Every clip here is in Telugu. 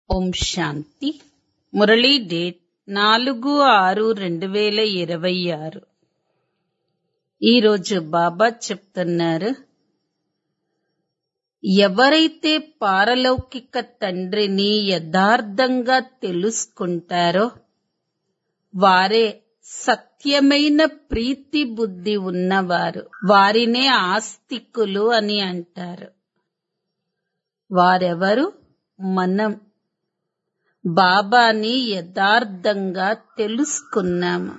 ఓం శాంతి మురళీ డేట్ నాలుగు ఆరు రెండు వేల ఇరవై ఆరు ఈరోజు బాబా చెప్తున్నారు ఎవరైతే పారలౌకిక తండ్రిని యథార్థంగా తెలుసుకుంటారో వారే సత్యమైన ప్రీతి బుద్ధి ఉన్నవారు వారినే ఆస్తికులు అని అంటారు వారెవరు మనం బాబాని యథార్థంగా తెలుసుకున్నాము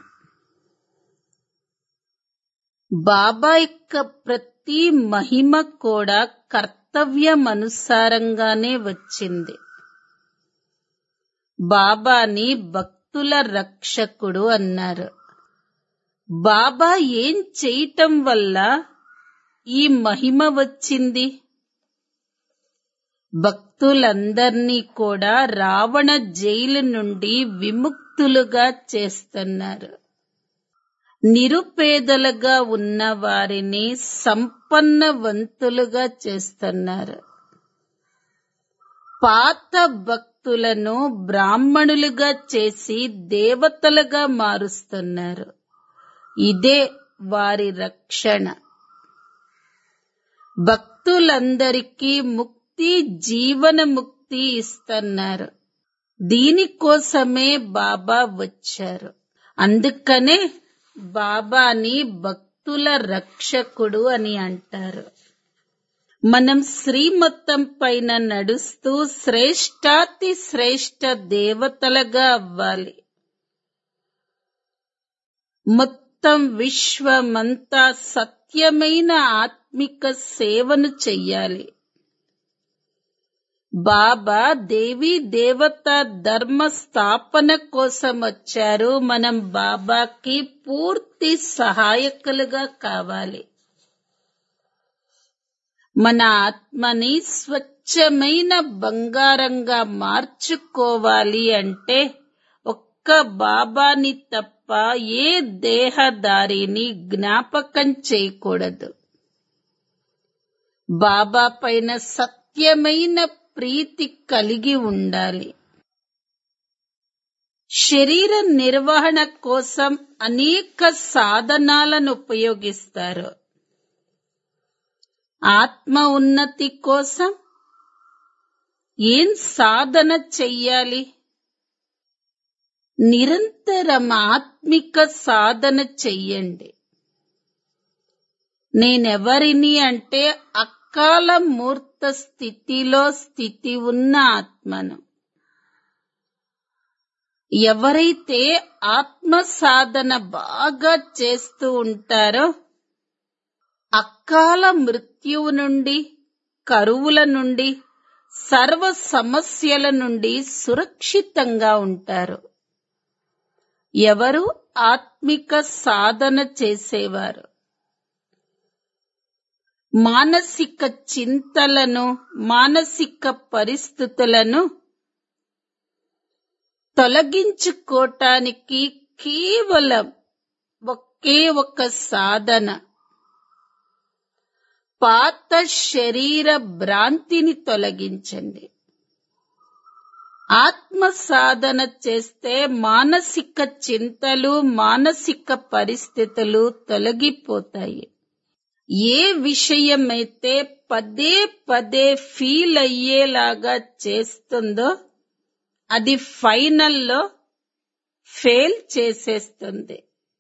బాబా యొక్క ప్రతి మహిమ కూడా కర్తవ్యం అనుసారంగానే వచ్చింది బాబాని భక్తుల రక్షకుడు అన్నారు బాబా ఏం చేయటం వల్ల ఈ మహిమ వచ్చింది భక్తులందర్నీ కూడా రావణ జైలు నుండి విముక్తులుగా చేస్తున్నారు నిరుపేదలుగా ఉన్న వారిని సంపన్నవంతులుగా చేస్తున్నారు పాత భక్తులను బ్రాహ్మణులుగా చేసి దేవతలుగా మారుస్తున్నారు ఇదే వారి రక్షణ భక్తులందరికీ ముక్తి జీవన ముక్తి ఇస్తున్నారు దీనికోసమే బాబా వచ్చారు అందుకనే బాబాని భక్తుల రక్షకుడు అని అంటారు మనం శ్రీమతం పైన నడుస్తూ శ్రేష్టాతి శ్రేష్ట దేవతలుగా అవ్వాలి మొత్తం విశ్వమంతా సత్యమైన ఆత్మిక సేవను చెయ్యాలి బాబా దేవి దేవత ధర్మ స్థాపన కోసం వచ్చారు మనం బాబాకి పూర్తి సహాయకులుగా కావాలి మన ఆత్మని స్వచ్ఛమైన బంగారంగా మార్చుకోవాలి అంటే ఒక్క బాబాని తప్ప ఏ దేహదారిని జ్ఞాపకం చేయకూడదు బాబా పైన సత్యమైన ప్రీతి కలిగి ఉండాలి శరీర నిర్వహణ కోసం అనేక సాధనాలను ఉపయోగిస్తారు ఆత్మ ఉన్నతి కోసం ఏం సాధన చెయ్యాలి నిరంతరం ఆత్మిక సాధన చెయ్యండి నేనెవరిని అంటే అకాల మూర్త స్థితిలో స్థితి ఉన్న ఆత్మను ఎవరైతే ఆత్మ సాధన బాగా చేస్తూ ఉంటారో అకాల మృత్యువు నుండి కరువుల నుండి సర్వ సమస్యల నుండి సురక్షితంగా ఉంటారు ఎవరు ఆత్మిక సాధన చేసేవారు మానసిక చింతలను మానసిక పరిస్థితులను తొలగించుకోటానికి కేవలం ఒకే ఒక సాధన పాత శరీర భ్రాంతిని తొలగించండి ఆత్మ సాధన చేస్తే మానసిక చింతలు మానసిక పరిస్థితులు తొలగిపోతాయి ఏ విషయమైతే పదే పదే ఫీల్ అయ్యేలాగా చేస్తుందో అది ఫైనల్లో ఫెయిల్ చేసేస్తుంది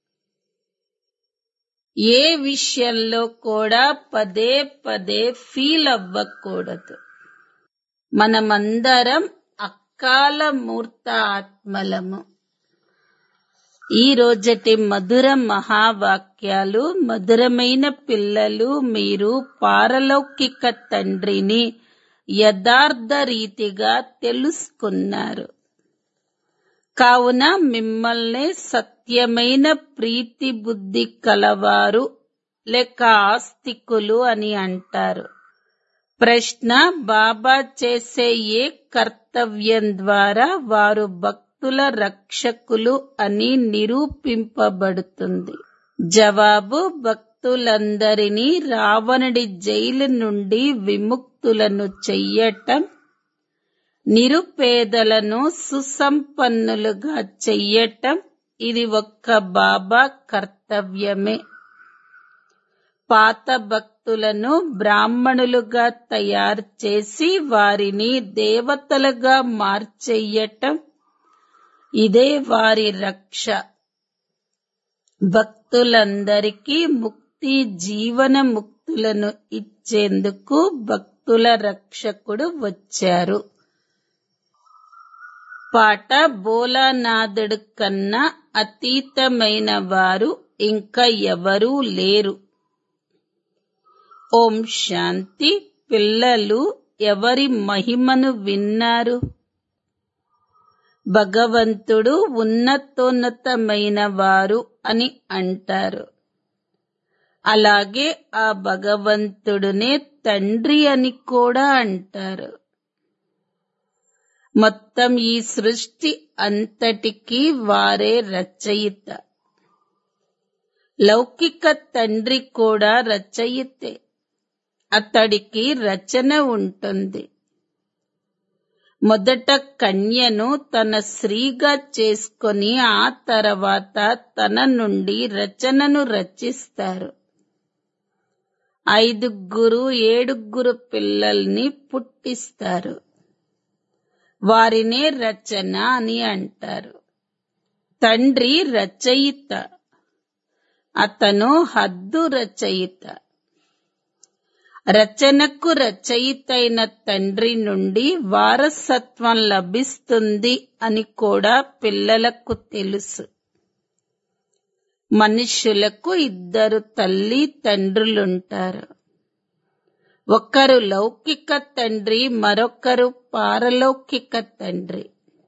ఏ విషయంలో కూడా పదే పదే ఫీల్ అవ్వకూడదు మనమందరం అకాల మూర్త ఆత్మలము ఈ రోజటి మధుర మహావాక్యాలు మధురమైన పిల్లలు మీరు పారలౌకిక తండ్రిని యథార్థ రీతిగా తెలుసుకున్నారు కావున మిమ్మల్ని సత్యమైన ప్రీతి బుద్ధి కలవారు లేక ఆస్తికులు అని అంటారు ప్రశ్న బాబా చేసే ఏ కర్తవ్యం ద్వారా వారు భక్తుల రక్షకులు అని నిరూపింపబడుతుంది జవాబు భక్తులందరినీ రావణుడి జైలు నుండి విముక్తులను చెయ్యటం నిరుపేదలను సుసంపన్నులుగా చెయ్యటం ఇది ఒక్క బాబా కర్తవ్యమే పాత భక్తులను బ్రాహ్మణులుగా తయారు చేసి వారిని దేవతలుగా మార్చెయ్యటం ఇదే వారి రక్ష భక్తులందరికీ ముక్తి జీవన ముక్తులను ఇచ్చేందుకు భక్తుల రక్షకుడు వచ్చారు పాట బోలానాథుడు కన్నా అతీతమైన వారు ఇంకా ఎవరూ లేరు ఓం శాంతి పిల్లలు ఎవరి మహిమను విన్నారు భగవంతుడు ఉన్నతోన్నతమైన వారు అని అంటారు అలాగే ఆ భగవంతుడునే తండ్రి అని కూడా అంటారు మొత్తం ఈ సృష్టి అంతటికీ వారే రచయిత లౌకిక తండ్రి కూడా రచయితే అతడికి రచన ఉంటుంది మొదట కన్యను తన స్త్రీగా చేసుకొని ఆ తర్వాత తన నుండి రచనను రచిస్తారు ఐదుగురు ఏడుగురు పిల్లల్ని పుట్టిస్తారు వారినే రచన అని అంటారు తండ్రి రచయిత అతను హద్దు రచయిత రచనకు రచయితైన తండ్రి నుండి వారసత్వం లభిస్తుంది అని కూడా పిల్లలకు తెలుసు మనుష్యులకు ఇద్దరు తల్లి తండ్రులుంటారు ఒకరు లౌకిక తండ్రి మరొకరు పారలౌకిక తండ్రి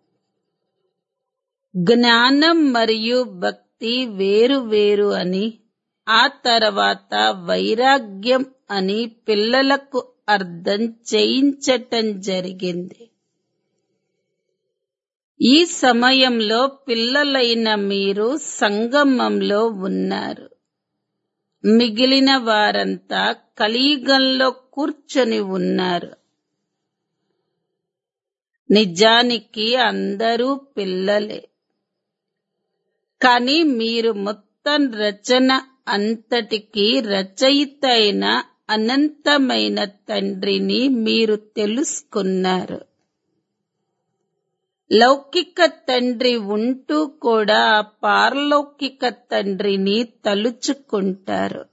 జ్ఞానం మరియు భక్తి వేరు వేరు అని ఆ తర్వాత వైరాగ్యం అని పిల్లలకు అర్థం చేయించటం జరిగింది ఈ సమయంలో పిల్లలైన మీరు సంగమంలో ఉన్నారు మిగిలిన వారంతా కలియుగంలో కూర్చొని ఉన్నారు నిజానికి అందరూ పిల్లలే కానీ మీరు మొత్తం రచన అంతటికి రచయిత అయిన అనంతమైన తండ్రిని మీరు తెలుసుకున్నారు లౌకిక తండ్రి ఉంటూ కూడా ఆ పారలౌకిక తండ్రిని తలుచుకుంటారు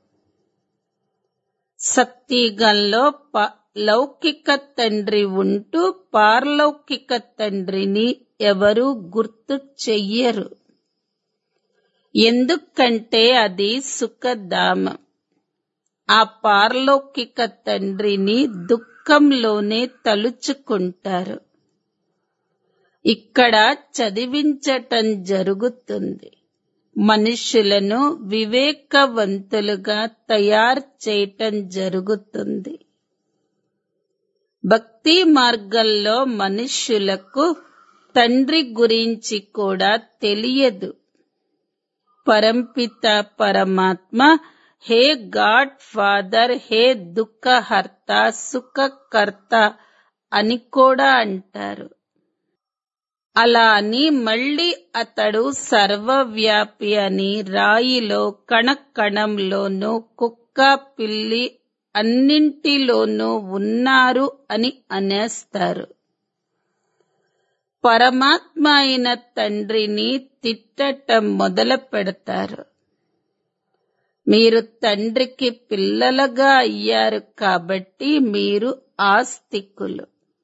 సత్యగంలో ప- లౌకిక తండ్రి ఉంటూ పారలౌకిక తండ్రిని ఎవరూ గుర్తు చెయ్యరు ఎందుకంటే అది సుఖధామం ఆ పారలౌకిక తండ్రిని దుఃఖంలోనే తలుచుకుంటారు ఇక్కడ చదివించటం జరుగుతుంది మనుషులను వివేకవంతులుగా తయారు చేయటం జరుగుతుంది భక్తి మార్గంలో మనుష్యులకు తండ్రి గురించి కూడా తెలియదు పరంపిత పరమాత్మ హే గాడ్ ఫాదర్ హే దుఃఖహర్త సుఖకర్త అని కూడా అంటారు అలా అని మళ్ళీ అతడు సర్వవ్యాపి అని రాయిలో కణకణంలోనూ కుక్క పిల్లి అన్నింటిలోనూ ఉన్నారు అని అనేస్తారు పరమాత్మ అయిన తండ్రిని తిట్టటం మొదలు పెడతారు మీరు తండ్రికి పిల్లలుగా అయ్యారు కాబట్టి మీరు ఆస్తికులు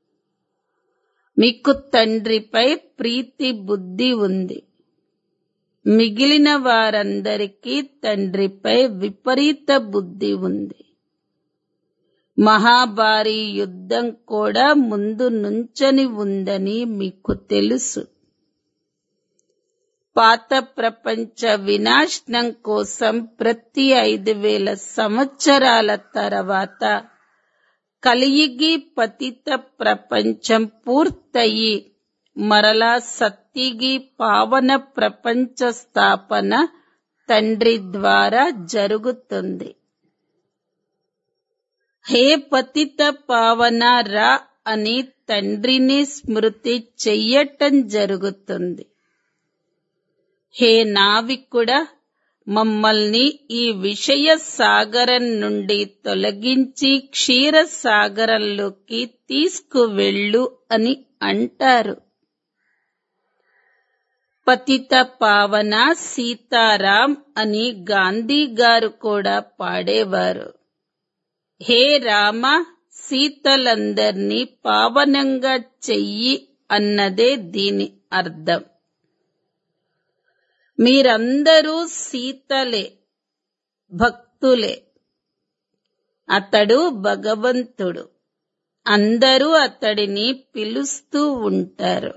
మీకు తండ్రిపై ప్రీతి బుద్ధి ఉంది మిగిలిన వారందరికీ తండ్రిపై విపరీత బుద్ధి ఉంది మహాభారీ యుద్ధం కూడా ముందు నుంచని ఉందని మీకు తెలుసు పాత ప్రపంచ వినాశనం కోసం ప్రతి ఐదు వేల సంవత్సరాల తర్వాత కలియుగి పతిత ప్రపంచం పూర్తయి మరలా సత్తిగి పావన ప్రపంచ స్థాపన తండ్రి ద్వారా జరుగుతుంది హే పతిత పావన రా అని తండ్రిని స్మృతి చెయ్యటం జరుగుతుంది హే నావికుడా మమ్మల్ని ఈ విషయ సాగరం నుండి తొలగించి క్షీర సాగరంలోకి తీసుకువెళ్ళు అని అంటారు పతిత పావన సీతారాం అని గాంధీ గారు కూడా పాడేవారు హే రామ సీతలందర్నీ పావనంగా చెయ్యి అన్నదే దీని అర్థం మీరందరూ సీతలే భక్తులే అతడు భగవంతుడు అందరూ అతడిని పిలుస్తూ ఉంటారు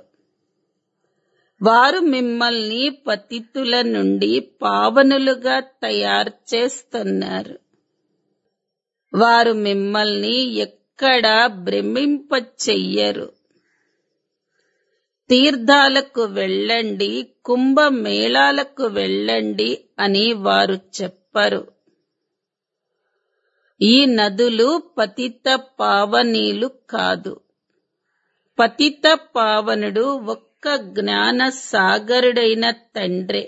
వారు మిమ్మల్ని పతితుల నుండి పావనులుగా తయారు చేస్తున్నారు వారు మిమ్మల్ని ఎక్కడా భ్రమింప చెయ్యరు తీర్థాలకు వెళ్ళండి కుంభమేళాలకు వెళ్ళండి అని వారు చెప్పరు ఈ నదులు పతిత పావనీలు కాదు పతిత పావనుడు ఒక్క జ్ఞాన సాగరుడైన తండ్రే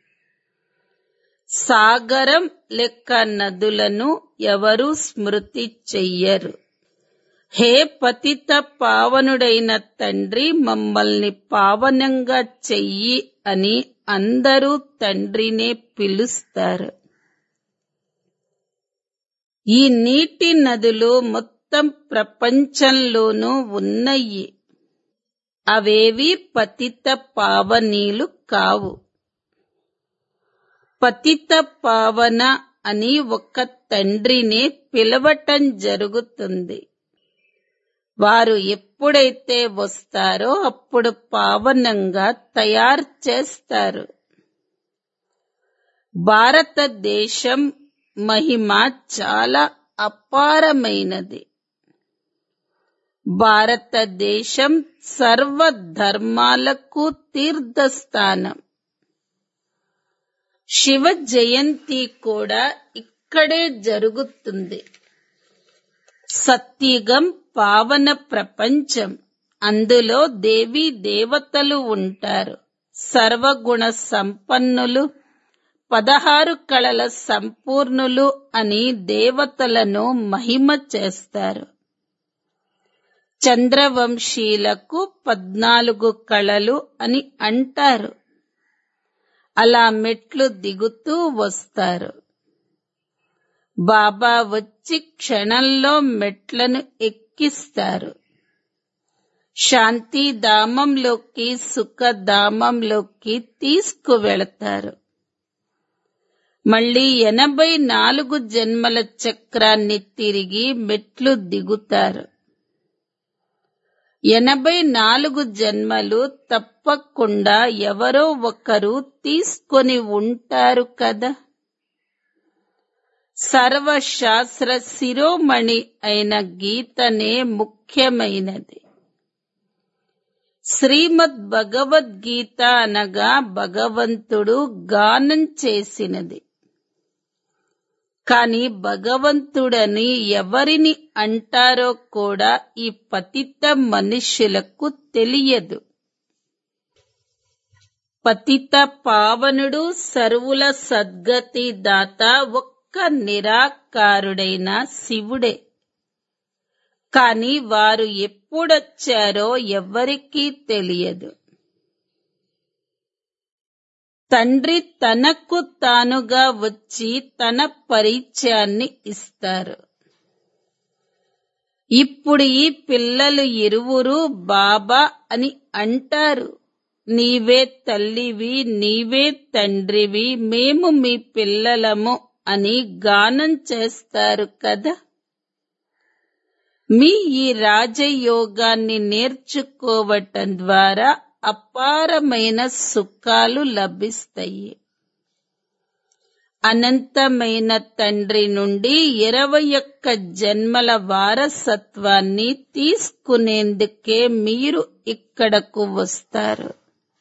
సాగరం లెక్క నదులను ఎవరూ స్మృతి చెయ్యరు హే పతిత పావనుడైన తండ్రి మమ్మల్ని పావనంగా చెయ్యి అని అందరూ తండ్రినే పిలుస్తారు ఈ నీటి నదులు మొత్తం ప్రపంచంలోనూ ఉన్నాయి అవేవి పతిత పావనీలు కావు పతిత పావన అని ఒక తండ్రిని పిలవటం జరుగుతుంది వారు ఎప్పుడైతే వస్తారో అప్పుడు పావనంగా తయారు చేస్తారు భారతదేశం మహిమ చాలా అపారమైనది భారతదేశం సర్వ ధర్మాలకు తీర్థస్థానం శివ జయంతి కూడా ఇక్కడే జరుగుతుంది సత్యుగం పావన ప్రపంచం అందులో దేవీ దేవతలు ఉంటారు సర్వగుణ సంపన్నులు పదహారు కళల సంపూర్ణులు అని దేవతలను మహిమ చేస్తారు చంద్రవంశీలకు పద్నాలుగు కళలు అని అంటారు అలా మెట్లు దిగుతూ వస్తారు బాబా వచ్చి క్షణంలో మెట్లను ఎక్కిస్తారు శాంతిధామంలోకి సుఖధామంలోకి తీసుకువెళతారు మళ్ళీ ఎనభై నాలుగు జన్మల చక్రాన్ని తిరిగి మెట్లు దిగుతారు ఎనభై నాలుగు జన్మలు తప్పకుండా ఎవరో ఒకరు తీసుకొని ఉంటారు కదా సర్వశాస్త్ర శిరోమణి అయిన గీతనే ముఖ్యమైనది శ్రీమద్ భగవద్గీత అనగా భగవంతుడు గానం చేసినది కాని భగవంతుడని ఎవరిని అంటారో కూడా ఈ పతిత మనుష్యులకు తెలియదు పతిత పావనుడు సర్వుల సద్గతి దాత ఒక్క నిరాకారుడైన శివుడే కాని వారు ఎప్పుడొచ్చారో ఎవ్వరికీ తెలియదు తండ్రి తనకు తానుగా వచ్చి తన పరిచయాన్ని ఇస్తారు ఇప్పుడు ఈ పిల్లలు ఇరువురు బాబా అని అంటారు నీవే తల్లివి నీవే తండ్రివి మేము మీ పిల్లలము అని గానం చేస్తారు కదా మీ ఈ రాజయోగాన్ని నేర్చుకోవటం ద్వారా అపారమైన సుఖాలు లభిస్తాయి అనంతమైన తండ్రి నుండి ఇరవై ఒక్క జన్మల వారసత్వాన్ని తీసుకునేందుకే మీరు ఇక్కడకు వస్తారు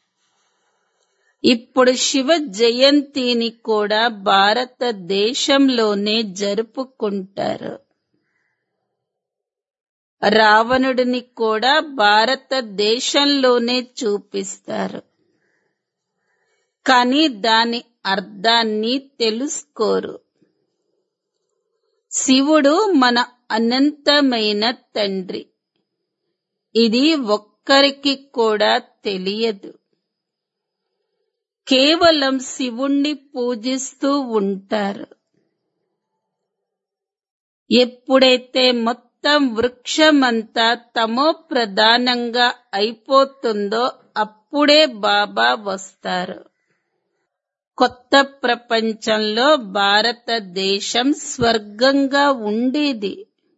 ఇప్పుడు శివ జయంతిని కూడా భారతదేశంలోనే జరుపుకుంటారు రావణుడిని కూడా భారతదేశంలోనే చూపిస్తారు కానీ దాని అర్థాన్ని తెలుసుకోరు శివుడు మన అనంతమైన తండ్రి ఇది ఒక్కరికి కూడా తెలియదు కేవలం శివుణ్ణి పూజిస్తూ ఉంటారు ఎప్పుడైతే మొత్తం వృక్షమంతా తమో ప్రధానంగా అయిపోతుందో అప్పుడే బాబా వస్తారు కొత్త ప్రపంచంలో భారతదేశం స్వర్గంగా ఉండేది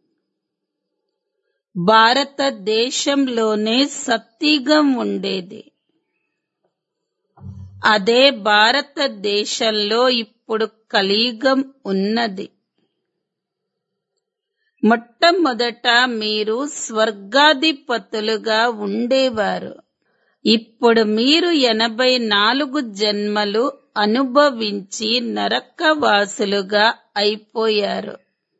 భారతదేశంలోనే సత్తిగం ఉండేది అదే భారతదేశంలో ఇప్పుడు కలియుగం ఉన్నది మొట్టమొదట మీరు స్వర్గాధిపతులుగా ఉండేవారు ఇప్పుడు మీరు ఎనభై నాలుగు జన్మలు అనుభవించి నరకవాసులుగా అయిపోయారు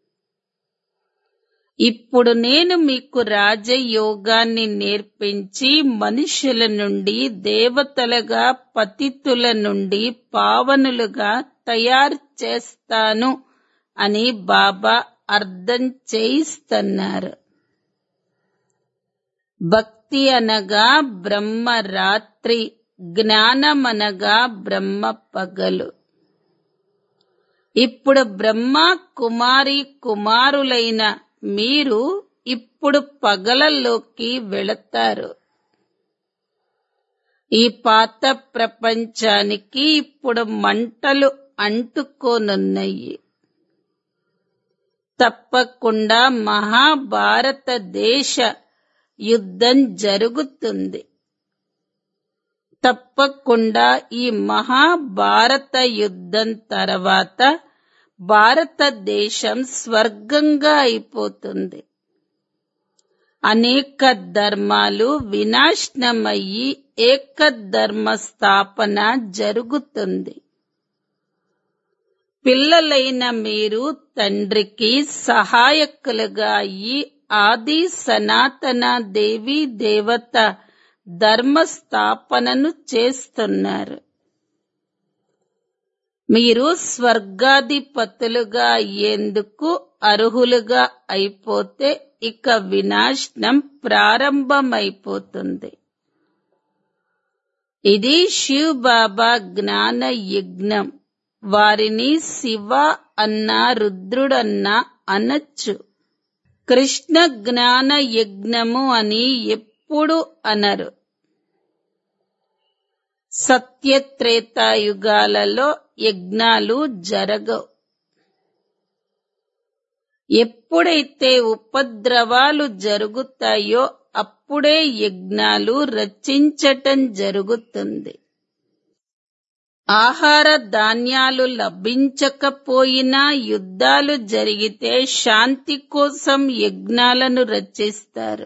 ఇప్పుడు నేను మీకు రాజయోగాన్ని నేర్పించి మనుషుల నుండి దేవతలుగా పతితుల నుండి పావనులుగా తయారు చేస్తాను అని బాబా అర్థం చేయిస్తున్నారు భక్తి అనగా బ్రహ్మ రాత్రి జ్ఞానమనగా బ్రహ్మ పగలు ఇప్పుడు బ్రహ్మ కుమారి కుమారులైన మీరు ఇప్పుడు పగలలోకి వెళతారు ఈ పాత ప్రపంచానికి ఇప్పుడు మంటలు అంటుకోనున్నాయి తప్పకుండా మహాభారతదేశ యుద్ధం జరుగుతుంది తప్పకుండా ఈ మహాభారత యుద్ధం తర్వాత భారతదేశం స్వర్గంగా అయిపోతుంది అనేక ధర్మాలు వినాశనమయ్యి ఏకధర్మ స్థాపన జరుగుతుంది పిల్లలైన మీరు తండ్రికి సహాయకులుగా అయ్యి ఆది సనాతన దేవి దేవత ధర్మ స్థాపనను చేస్తున్నారు మీరు స్వర్గాధిపతులుగా అయ్యేందుకు అర్హులుగా అయిపోతే ఇక వినాశనం ప్రారంభమైపోతుంది ఇది శివ్ బాబా జ్ఞాన యజ్ఞం వారిని శివ అన్న రుద్రుడన్న అనొచ్చు కృష్ణ జ్ఞాన యజ్ఞము అని ఎప్పుడు అనరు సత్యత్రేతాయుగాలలో యజ్ఞాలు జరగవు ఎప్పుడైతే ఉపద్రవాలు జరుగుతాయో అప్పుడే యజ్ఞాలు రచించటం జరుగుతుంది ఆహార ధాన్యాలు లభించకపోయినా యుద్ధాలు జరిగితే శాంతి కోసం యజ్ఞాలను రచిస్తారు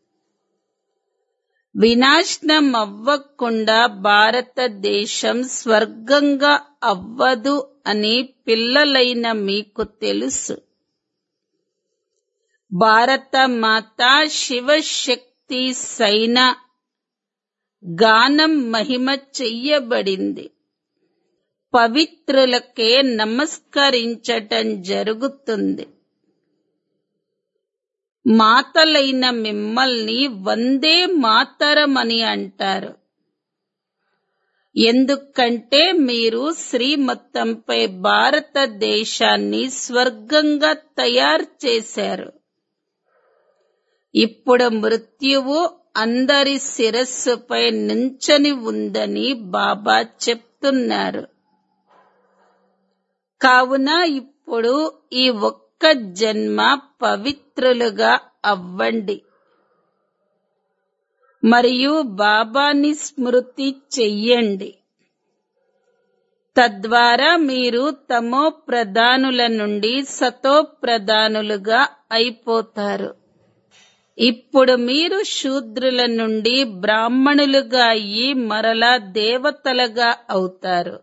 వినాశనం అవ్వకుండా భారతదేశం స్వర్గంగా అవ్వదు అని పిల్లలైన మీకు తెలుసు భారత మాత శివశక్తి సైన గానం మహిమ చెయ్యబడింది పవిత్రులకే నమస్కరించటం జరుగుతుంది మాతలైన మిమ్మల్ని వందే మాతరమని అంటారు ఎందుకంటే మీరు శ్రీమతంపై భారతదేశాన్ని స్వర్గంగా తయారు చేశారు ఇప్పుడు మృత్యువు అందరి శిరస్సుపై నుంచని ఉందని బాబా చెప్తున్నారు కావున ఇప్పుడు ఈ ఒక్క జన్మ పవిత్రులుగా అవ్వండి మరియు బాబాని స్మృతి చెయ్యండి తద్వారా మీరు తమో ప్రధానుల నుండి సతో ప్రధానులుగా అయిపోతారు ఇప్పుడు మీరు శూద్రుల నుండి బ్రాహ్మణులుగా అయ్యి మరలా దేవతలుగా అవుతారు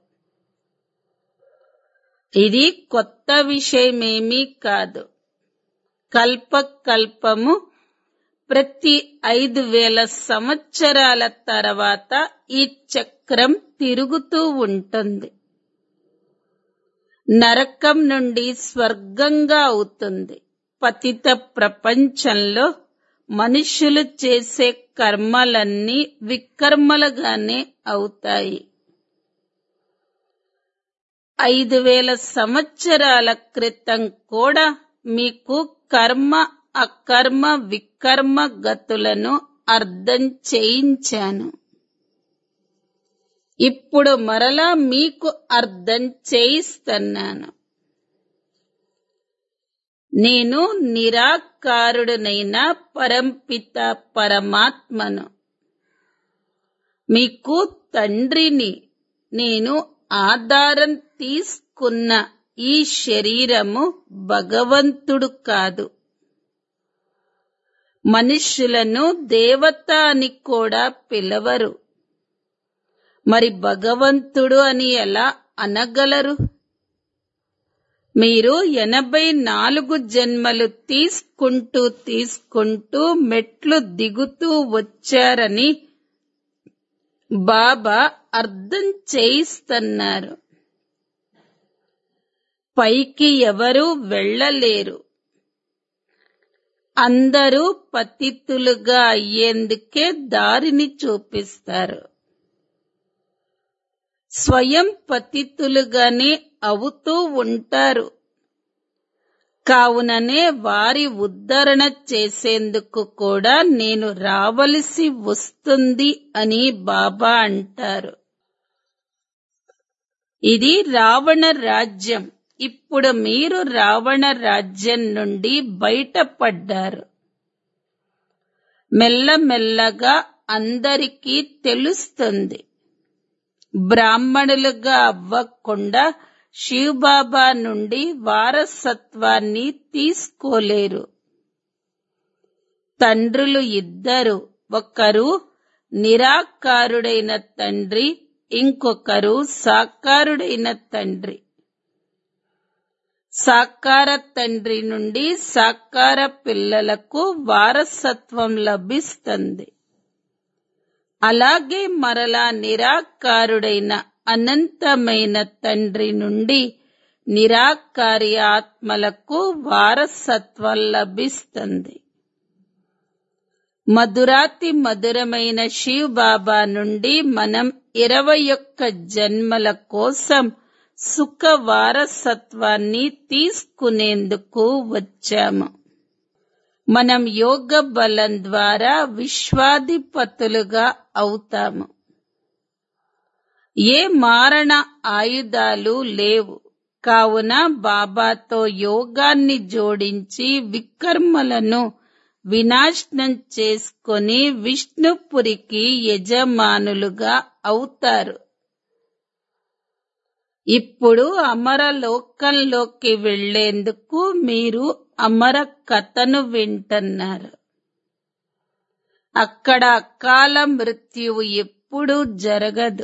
ఇది కొత్త విషయమేమీ కాదు కల్ప కల్పము ప్రతి ఐదు వేల సంవత్సరాల తర్వాత ఈ చక్రం తిరుగుతూ ఉంటుంది నరకం నుండి స్వర్గంగా అవుతుంది పతిత ప్రపంచంలో మనుషులు చేసే కర్మలన్నీ వికర్మలుగానే అవుతాయి ఐదు వేల సంవత్సరాల క్రితం కూడా మీకు కర్మ అకర్మ వికర్మ గతులను అర్థం చేయించాను ఇప్పుడు మరలా మీకు అర్థం చేయిస్తున్నాను నేను నిరాకారుడనైన పరంపిత పరమాత్మను మీకు తండ్రిని నేను ఆధారం తీసుకున్న ఈ శరీరము భగవంతుడు కాదు మనుష్యులను దేవత అని కూడా పిలవరు మరి భగవంతుడు అని ఎలా అనగలరు మీరు ఎనభై నాలుగు జన్మలు తీసుకుంటూ తీసుకుంటూ మెట్లు దిగుతూ వచ్చారని బాబా అర్థం చేయిస్తున్నారు పైకి ఎవరూ వెళ్ళలేరు అందరూ పతితులుగా అయ్యేందుకే దారిని చూపిస్తారు స్వయం పతితులుగానే అవుతూ ఉంటారు కావుననే వారి ఉద్ధరణ చేసేందుకు కూడా నేను రావలసి వస్తుంది అని బాబా అంటారు ఇది రావణ రాజ్యం ఇప్పుడు మీరు రావణ రాజ్యం నుండి బయటపడ్డారు మెల్లమెల్లగా అందరికీ తెలుస్తుంది బ్రాహ్మణులుగా అవ్వకుండా శివబాబా నుండి వారసత్వాన్ని తీసుకోలేరు తండ్రులు ఇద్దరు ఒకరు నిరాకారుడైన తండ్రి ఇంకొకరు సాకారుడైన తండ్రి సాకార తండ్రి నుండి సాకార పిల్లలకు వారసత్వం లభిస్తుంది అలాగే మరలా నిరాకారుడైన అనంతమైన తండ్రి నుండి నిరాకారి ఆత్మలకు వారసత్వం లభిస్తుంది మధురాతి మధురమైన శివ్ బాబా నుండి మనం ఇరవై ఒక్క జన్మల కోసం సుఖ వారసత్వాన్ని తీసుకునేందుకు వచ్చాము మనం యోగ బలం ద్వారా విశ్వాధిపతులుగా అవుతాము ఏ మారణ ఆయుధాలు లేవు కావున బాబాతో యోగాన్ని జోడించి వికర్మలను వినాశనం చేసుకొని విష్ణుపురికి యజమానులుగా అవుతారు ఇప్పుడు అమరలోకంలోకి వెళ్లేందుకు మీరు అమర కథను వింటున్నారు అక్కడ అకాల మృత్యువు ఎప్పుడూ జరగదు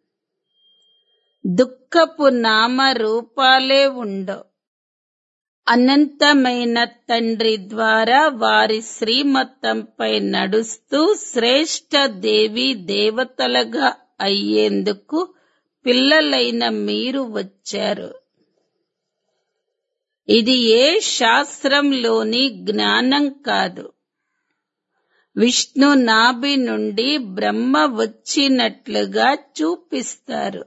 దుఃఖపు నామ రూపాలే ఉండవు అనంతమైన తండ్రి ద్వారా వారి శ్రీమతంపై నడుస్తూ శ్రేష్ఠ దేవి దేవతలుగా అయ్యేందుకు పిల్లలైన మీరు వచ్చారు ఇది ఏ శాస్త్రంలోని జ్ఞానం కాదు విష్ణు నాభి నుండి బ్రహ్మ వచ్చినట్లుగా చూపిస్తారు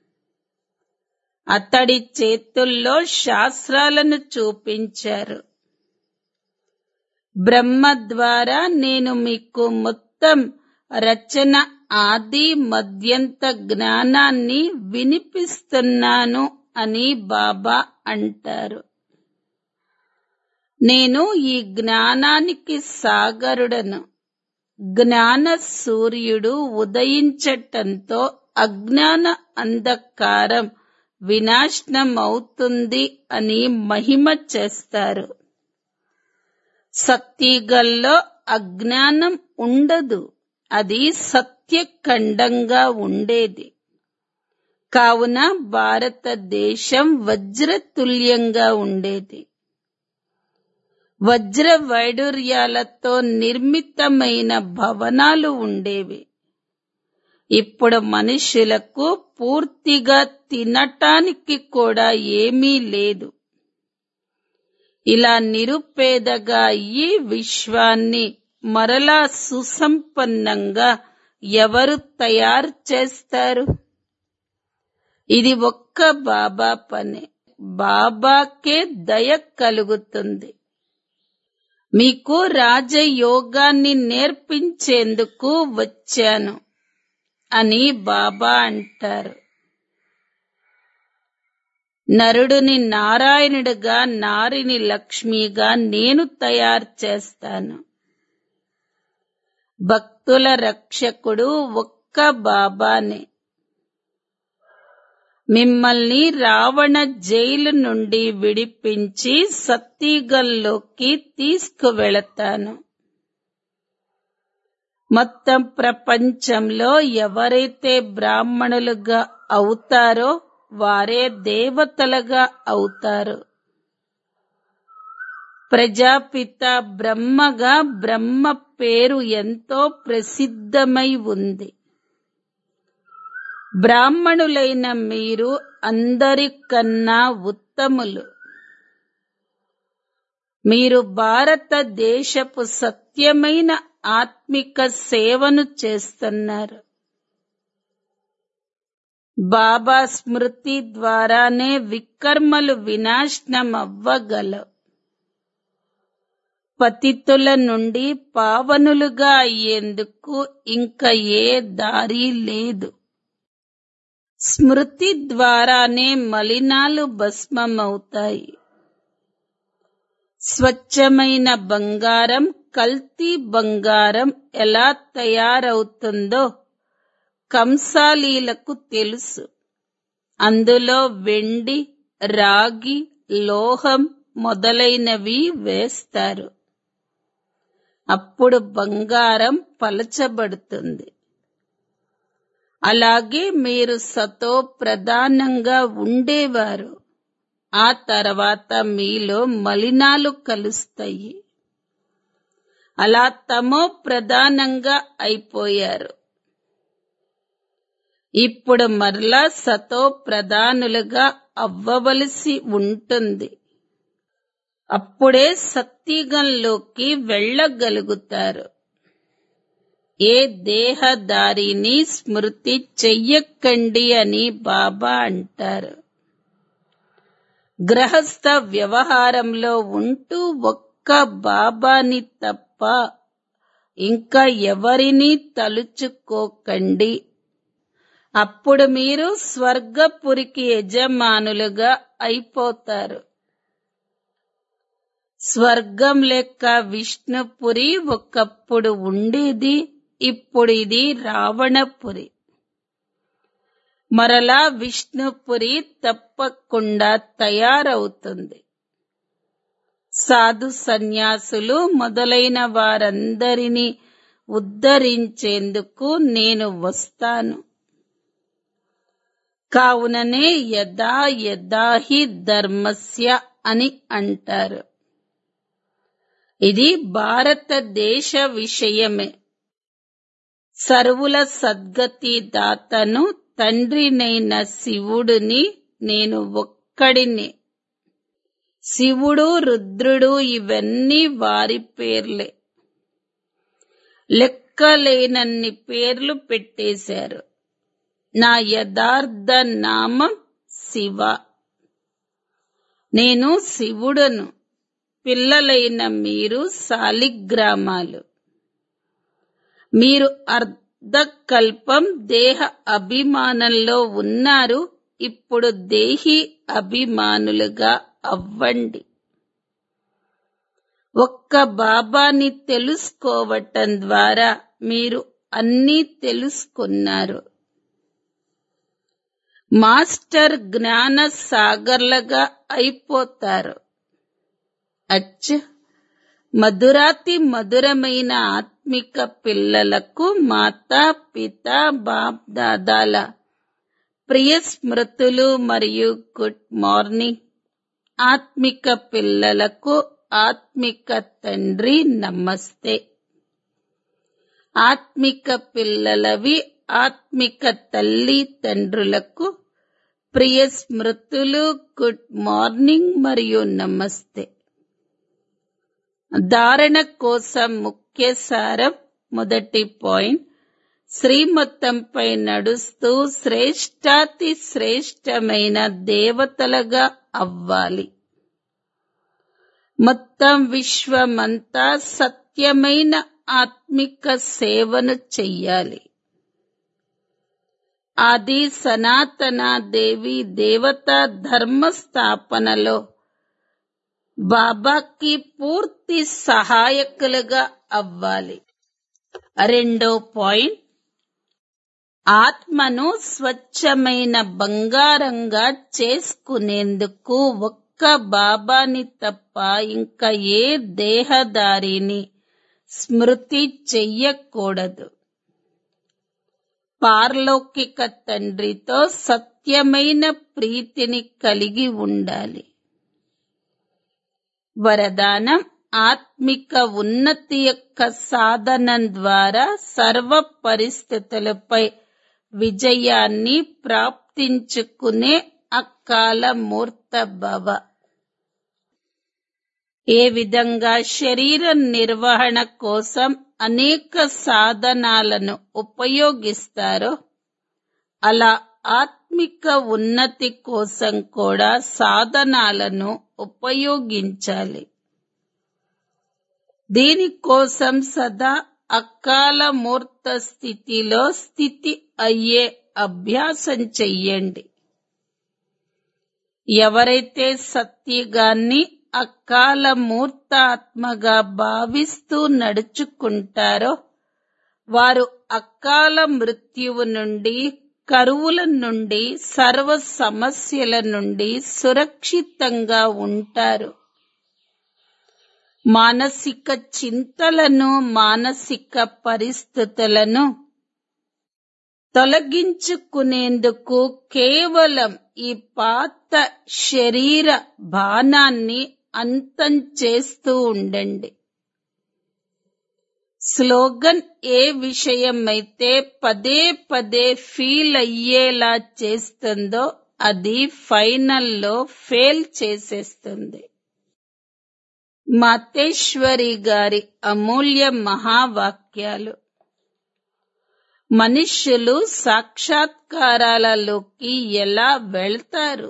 అతడి చేతుల్లో శాస్త్రాలను చూపించారు బ్రహ్మ ద్వారా నేను మీకు మొత్తం రచన ఆది మధ్యంత జ్ఞానాన్ని వినిపిస్తున్నాను అని బాబా అంటారు నేను ఈ జ్ఞానానికి సాగరుడను జ్ఞాన సూర్యుడు ఉదయించటంతో అజ్ఞాన అంధకారం వినాశనం అవుతుంది అని మహిమ చేస్తారు సత్యగల్లో అజ్ఞానం ఉండదు అది సత్యఖండంగా ఉండేది కావున భారతదేశం వజ్రతుల్యంగా ఉండేది వజ్ర వైడూర్యాలతో నిర్మితమైన భవనాలు ఉండేవి ఇప్పుడు మనుషులకు పూర్తిగా తినటానికి కూడా ఏమీ లేదు ఇలా నిరుపేదగా ఈ విశ్వాన్ని మరలా సుసంపన్నంగా ఎవరు తయారు చేస్తారు ఇది ఒక్క బాబా పనే బాబాకే దయ కలుగుతుంది మీకు రాజయోగాన్ని నేర్పించేందుకు వచ్చాను అని బాబా అంటారు నరుడిని నారాయణుడిగా నారిని లక్ష్మిగా నేను తయారు చేస్తాను భక్తుల రక్షకుడు ఒక్క బాబానే మిమ్మల్ని రావణ జైలు నుండి విడిపించి సత్తిగల్లోకి తీసుకువెళతాను మొత్తం ప్రపంచంలో ఎవరైతే బ్రాహ్మణులుగా అవుతారో వారే దేవతలుగా అవుతారు ప్రజాపిత బ్రహ్మగా బ్రహ్మ పేరు ఎంతో ప్రసిద్ధమై ఉంది బ్రాహ్మణులైన మీరు అందరికన్నా ఉత్తములు మీరు భారతదేశపు సత్యమైన ఆత్మిక సేవను చేస్తున్నారు బాబా స్మృతి ద్వారానే వికర్మలు వినాశనం అవ్వగలవు పతితుల నుండి పావనులుగా అయ్యేందుకు ఇంకా ఏ దారి లేదు స్మృతి ద్వారానే మలినాలు భస్మమవుతాయి స్వచ్ఛమైన బంగారం కల్తీ బంగారం ఎలా తయారవుతుందో కంసాలీలకు తెలుసు అందులో వెండి రాగి లోహం మొదలైనవి వేస్తారు అప్పుడు బంగారం పలచబడుతుంది అలాగే మీరు సతో ప్రధానంగా ఉండేవారు ఆ తర్వాత మీలో మలినాలు కలుస్తాయి అలా తమో ప్రధానంగా అయిపోయారు ఇప్పుడు మరలా సతో ప్రధానులుగా అవ్వవలసి ఉంటుంది అప్పుడే సత్యుగంలోకి వెళ్ళగలుగుతారు ఏ దేహదారిని స్మృతి చెయ్యకండి అని బాబా అంటారు గ్రహస్థ వ్యవహారంలో ఉంటూ ఒక్క బాబాని తప్ప ఇంకా ఎవరిని తలుచుకోకండి అప్పుడు మీరు స్వర్గపురికి యజమానులుగా అయిపోతారు స్వర్గం లెక్క విష్ణుపురి ఒకప్పుడు ఉండేది ఇప్పుడు ఇది రావణపురి మరలా విష్ణుపురి తప్పకుండా తయారవుతుంది సాధు సన్యాసులు మొదలైన వారందరినీ ఉద్ధరించేందుకు నేను వస్తాను కావుననే యదా యదాహి ధర్మస్య అని అంటారు ఇది భారతదేశ విషయమే సర్వుల సద్గతి దాతను తండ్రినైన శివుడిని నేను ఒక్కడిని శివుడు రుద్రుడు ఇవన్నీ వారి పేర్లే లెక్కలేనన్ని పేర్లు పెట్టేశారు నా యథార్థ నామం శివ నేను శివుడను పిల్లలైన మీరు సాలిగ్రామాలు మీరు అర్ధకల్పం దేహ అభిమానంలో ఉన్నారు ఇప్పుడు దేహి అభిమానులుగా అవ్వండి ఒక్క బాబాని తెలుసుకోవటం ద్వారా మీరు అన్నీ తెలుసుకున్నారు మాస్టర్ జ్ఞాన సాగర్లుగా అయిపోతారు అచ్చ మధురాతి మధురమైన ఆత్మిక పిల్లలకు మాతా పిత బాప్ దాదాల ప్రియ స్మృతులు మరియు గుడ్ మార్నింగ్ ఆత్మిక పిల్లలకు ఆత్మిక తండ్రి నమస్తే ఆత్మిక పిల్లలవి ఆత్మిక తల్లి తండ్రులకు ప్రియ స్మృతులు గుడ్ మార్నింగ్ మరియు నమస్తే ధారణ కోసం ముఖ్య సారం మొదటి పాయింట్ శ్రీమతంపై నడుస్తూ శ్రేష్టాతి శ్రేష్టమైన దేవతలుగా అవ్వాలి మొత్తం విశ్వమంతా సత్యమైన ఆత్మిక సేవను చెయ్యాలి ఆది సనాతన దేవి దేవతా ధర్మ స్థాపనలో బాబాకి పూర్తి సహాయకులుగా అవ్వాలి రెండో పాయింట్ ఆత్మను స్వచ్ఛమైన బంగారంగా చేసుకునేందుకు ఒక్క బాబాని తప్ప ఇంకా ఏ దేహదారిని స్మృతి చెయ్యకూడదు పార్లౌకిక తండ్రితో సత్యమైన ప్రీతిని కలిగి ఉండాలి వరదానం ఆత్మిక ఉన్నతి యొక్క సాధనం ద్వారా సర్వ పరిస్థితులపై విజయాన్ని ప్రాప్తించుకునే అకాల మూర్త భవ ఏ విధంగా శరీర నిర్వహణ కోసం అనేక సాధనాలను ఉపయోగిస్తారో అలా ఆత్మిక ఉన్నతి కోసం కూడా సాధనాలను ఉపయోగించాలి దీనికోసం సదా అకాల మూర్త స్థితిలో స్థితి అయ్యే అభ్యాసం చెయ్యండి ఎవరైతే సత్యగాన్ని అకాల మూర్తాత్మగా భావిస్తూ నడుచుకుంటారో వారు అకాల మృత్యువు నుండి కరువుల నుండి సర్వ సమస్యల నుండి సురక్షితంగా ఉంటారు మానసిక చింతలను మానసిక పరిస్థితులను తొలగించుకునేందుకు కేవలం ఈ పాత శరీర బాణాన్ని అంతం చేస్తూ ఉండండి స్లోగన్ ఏ విషయమైతే పదే పదే ఫీల్ అయ్యేలా చేస్తుందో అది ఫైనల్లో ఫెయిల్ చేసేస్తుంది మాతేశ్వరి గారి అమూల్య మహావాక్యాలు మనుష్యులు సాక్షాత్కారాలలోకి ఎలా వెళ్తారు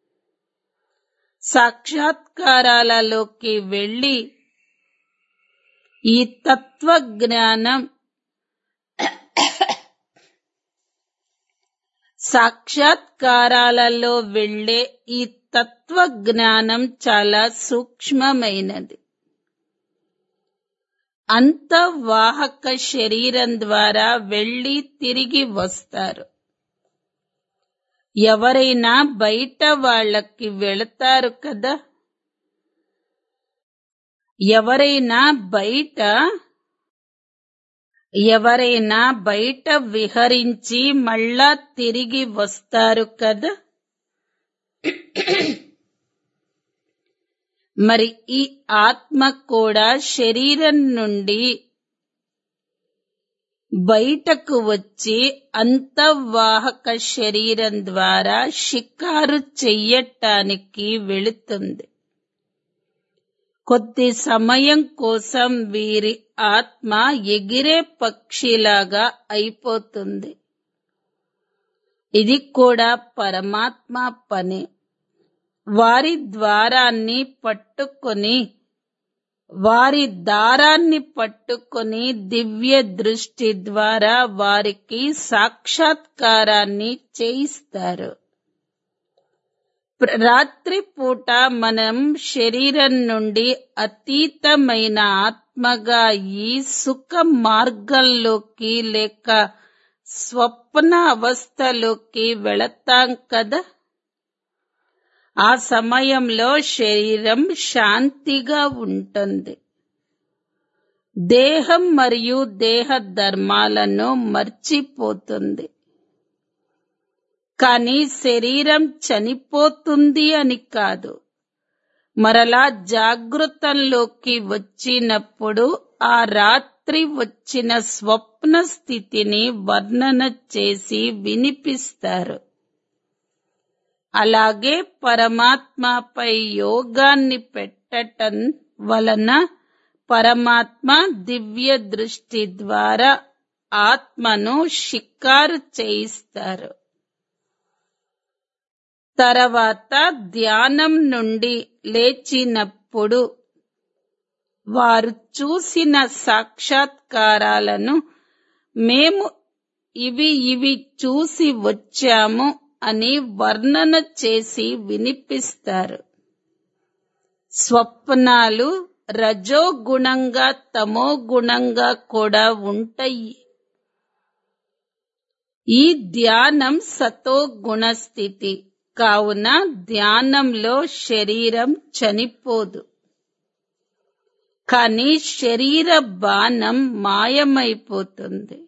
సాక్షాత్కారాలలోకి వెళ్ళి ఈ తత్వ జ్ఞానం సాక్షాత్కారాలలో వెళ్ళే ఈ తత్వ జ్ఞానం చాలా సూక్ష్మమైనది అంతవాహక శరీరం ద్వారా వెళ్ళి తిరిగి వస్తారు ఎవరైనా బయట వాళ్ళకి వెళతారు కదా ఎవరైనా బయట ఎవరైనా బయట విహరించి మళ్ళా తిరిగి వస్తారు కదా మరి ఈ ఆత్మ కూడా శరీరం నుండి బయటకు వచ్చి అంతవాహక శరీరం ద్వారా షికారు చెయ్యటానికి వెళుతుంది కొద్ది సమయం కోసం వీరి ఆత్మ ఎగిరే పక్షిలాగా అయిపోతుంది ఇది కూడా పరమాత్మ పని వారి ద్వారాన్ని పట్టుకొని వారి దారాన్ని పట్టుకొని దివ్య దృష్టి ద్వారా వారికి సాక్షాత్కారాన్ని చేయిస్తారు ప్ర- రాత్రి పూట మనం శరీరం నుండి అతీతమైన ఆత్మగా ఈ సుఖ మార్గంలోకి లేక స్వప్న అవస్థలోకి వెళతాం కదా ఆ సమయంలో శరీరం శాంతిగా ఉంటుంది దేహం మరియు దేహ ధర్మాలను మర్చిపోతుంది కానీ శరీరం చనిపోతుంది అని కాదు మరలా జాగృతంలోకి వచ్చినప్పుడు ఆ రాత్రి వచ్చిన స్వప్న స్థితిని వర్ణన చేసి వినిపిస్తారు అలాగే పరమాత్మపై యోగాన్ని పెట్టటం వలన పరమాత్మ దివ్య దృష్టి ద్వారా ఆత్మను షికారు చేయిస్తారు తర్వాత ధ్యానం నుండి లేచినప్పుడు వారు చూసిన సాక్షాత్కారాలను మేము ఇవి ఇవి చూసి వచ్చాము అని వర్ణన చేసి వినిపిస్తారు స్వప్నాలు రజో గుణంగా తమో గుణంగా కూడా ఉంటాయి ఈ ధ్యానం సతో గుణస్థితి కావున ధ్యానంలో శరీరం చనిపోదు కానీ శరీర బాణం మాయమైపోతుంది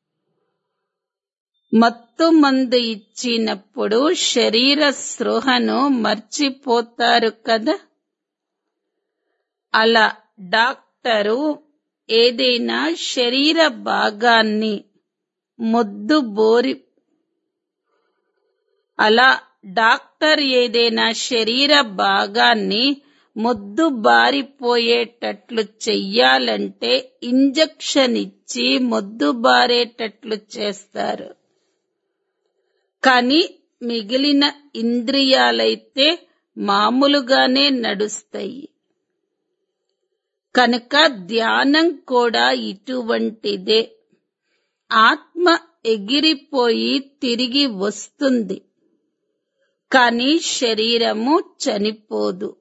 మత్తు మందు ఇచ్చినప్పుడు శరీర స్పృహను మర్చిపోతారు కదా అలా డాక్టరు ఏదైనా శరీర భాగాన్ని మొద్దు బోరి అలా డాక్టర్ ఏదైనా శరీర భాగాన్ని మొద్దు బారిపోయేటట్లు చెయ్యాలంటే ఇంజెక్షన్ ఇచ్చి మొద్దు బారేటట్లు చేస్తారు కానీ మిగిలిన ఇంద్రియాలైతే మామూలుగానే నడుస్తాయి కనుక ధ్యానం కూడా ఇటువంటిదే ఆత్మ ఎగిరిపోయి తిరిగి వస్తుంది కానీ శరీరము చనిపోదు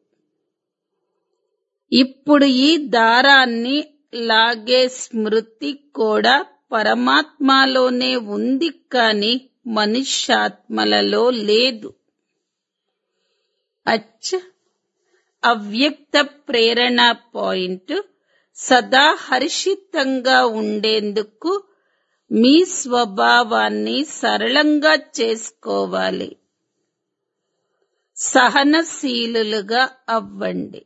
ఇప్పుడు ఈ దారాన్ని లాగే స్మృతి కూడా పరమాత్మలోనే ఉంది కానీ మనుష్యాత్మలలో లేదు అచ్చ అవ్యక్త ప్రేరణ పాయింట్ సదా హర్షితంగా ఉండేందుకు మీ స్వభావాన్ని సరళంగా చేసుకోవాలి సహనశీలులుగా అవ్వండి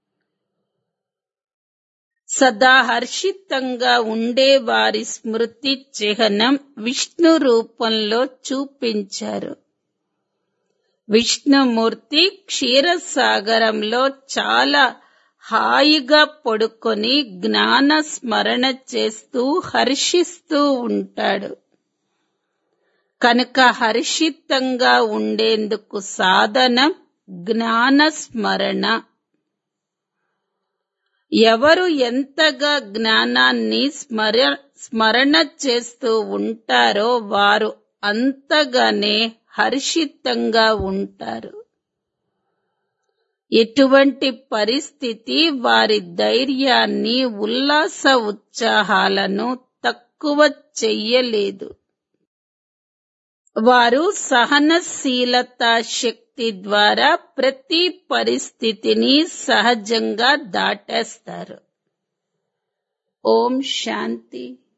సదా హర్షితంగా ఉండే వారి స్మృతి చిహ్నం విష్ణు రూపంలో చూపించారు విష్ణుమూర్తి క్షీరసాగరంలో చాలా హాయిగా పడుకొని జ్ఞాన స్మరణ చేస్తూ హర్షిస్తూ ఉంటాడు కనుక హర్షితంగా ఉండేందుకు సాధనం జ్ఞాన స్మరణ ఎవరు ఎంతగా జ్ఞానాన్ని స్మర స్మరణ చేస్తూ ఉంటారో వారు అంతగానే హర్షితంగా ఉంటారు ఎటువంటి పరిస్థితి వారి ధైర్యాన్ని ఉల్లాస ఉత్సాహాలను తక్కువ చెయ్యలేదు వారు సహనశీలత శక్తి ద్వారా ప్రతి పరిస్థితిని సహజంగా దాటేస్తారు ఓం శాంతి